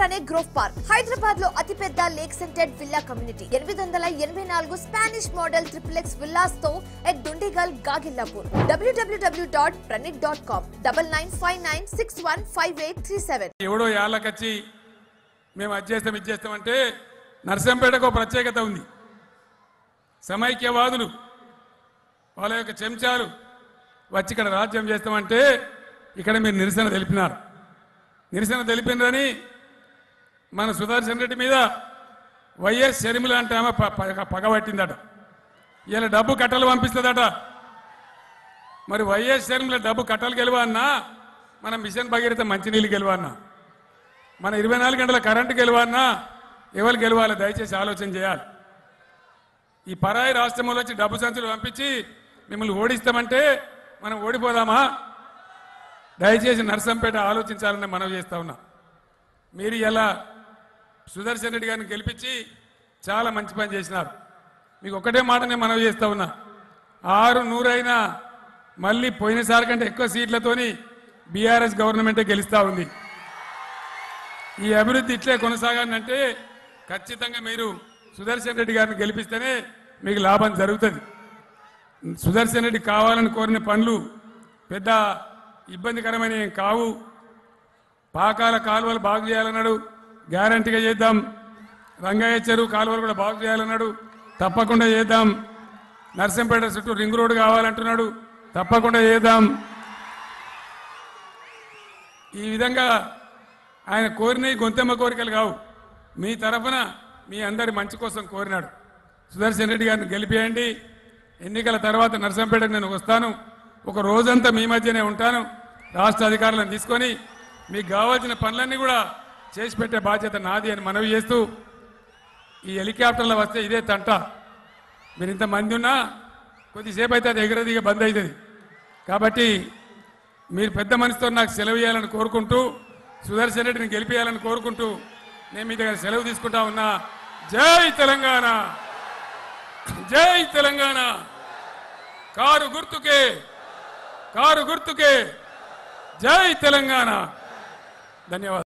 ప్రనే grove park Hyderabad లో అతిపెద్ద lake scented villa community ఎనిమిది వందల ఎనభై నాలుగు Spanish model triple X villas తో ఎట్ దుండిగల్ గాగిల్లాపూర్ డబ్ల్యూడబ్ల్యూడబ్ల్యూ dot Pranik dot com double nine five nine six one five eight three seven ఎవడో యాళ్ళకచ్చి మేము అది చేస్తాం ఇది చేస్తామంటే నరసంపేటకు ఒక ప్రత్యేకత ఉంది సమైక్యవాదులు వాళ్ళ యొక్క చెంచాలు వచ్చి ఇక్కడ రాజ్యం చేస్తామంటే ఇక్కడ మీరు నిరసన తెలిపినారు నిరసన తెలిపినరని మన సుదర్శన్ రెడ్డి మీద వైఎస్ షర్మిల అంటే ఆమె ప- ప- పగబట్టిందట ఇలా డబ్బు కట్టలు పంపిస్తుందట మరి వైఎస్ షర్మిల డబ్బు కట్టలు గెలవన్నా మన మిషన్ భగీరథ మంచినీళ్ళు గెలవన్నా మన ఇరవై నాలుగు గంటల కరెంటు గెలవన్నా ఎవరు గెలవాలి దయచేసి ఆలోచన చేయాలి ఈ పరాయి రాష్ట్రంలో వచ్చి డబ్బు సంచులు పంపించి మిమ్మల్ని ఓడిస్తామంటే మనం ఓడిపోదామా దయచేసి నర్సంపేట ఆలోచించాలని మనవి చేస్తా ఉన్నా మీరు ఇలా సుదర్శన్ రెడ్డి గారిని గెలిపించి చాలా మంచి పని చేసినారు మీకు ఒకటే మాట నేను మనవి చేస్తా ఉన్నా ఆరు నూరైనా మళ్ళీ పోయినసారి కంటే ఎక్కువ సీట్లతోని బీఆర్ఎస్ గవర్నమెంటే గెలుస్తా ఉంది ఈ అభివృద్ధి ఇట్లే కొనసాగాలంటే ఖచ్చితంగా మీరు సుదర్శన్ రెడ్డి గారిని గెలిపిస్తేనే మీకు లాభం జరుగుతుంది సుదర్శన్ రెడ్డి కావాలని కోరిన పనులు పెద్ద ఇబ్బందికరమైన ఏం కావు పాకాల కాలువలు బాగు చేయాలన్నాడు గ్యారంటీగా చేద్దాం రంగయ్య చెరువు కాలువలు కూడా బాగు చేయాలన్నాడు తప్పకుండా చేద్దాం నర్సంపేట చుట్టూ రింగ్ రోడ్డు కావాలంటున్నాడు తప్పకుండా చేద్దాం ఈ విధంగా ఆయన కోరినవి గొంతెమ్మ కోరికలు కావు మీ తరఫున మీ అందరి మంచి కోసం కోరినాడు సుదర్శన్ రెడ్డి గారిని గెలిపేయండి ఎన్నికల తర్వాత నరసంపేటకు నేను వస్తాను ఒక రోజంతా మీ మధ్యనే ఉంటాను రాష్ట్ర అధికారులను తీసుకొని మీకు కావాల్సిన పనులన్నీ కూడా చేసి పెట్టే బాధ్యత నాది అని మనవి చేస్తూ ఈ హెలికాప్టర్లో వస్తే ఇదే తంట మీరు ఇంతమంది ఉన్నా కొద్దిసేపు అయితే అది ఎగరదిగా బంద్ అవుతుంది కాబట్టి మీరు పెద్ద మనసుతో నాకు సెలవు ఇవ్వాలని కోరుకుంటూ సుదర్శన్ రెడ్డిని గెలిపించాలని కోరుకుంటూ నేను మీ దగ్గర సెలవు తీసుకుంటా ఉన్నా జై తెలంగాణ జై తెలంగాణ కారు గుర్తుకే కారు గుర్తుకే జై తెలంగాణ ధన్యవాదాలు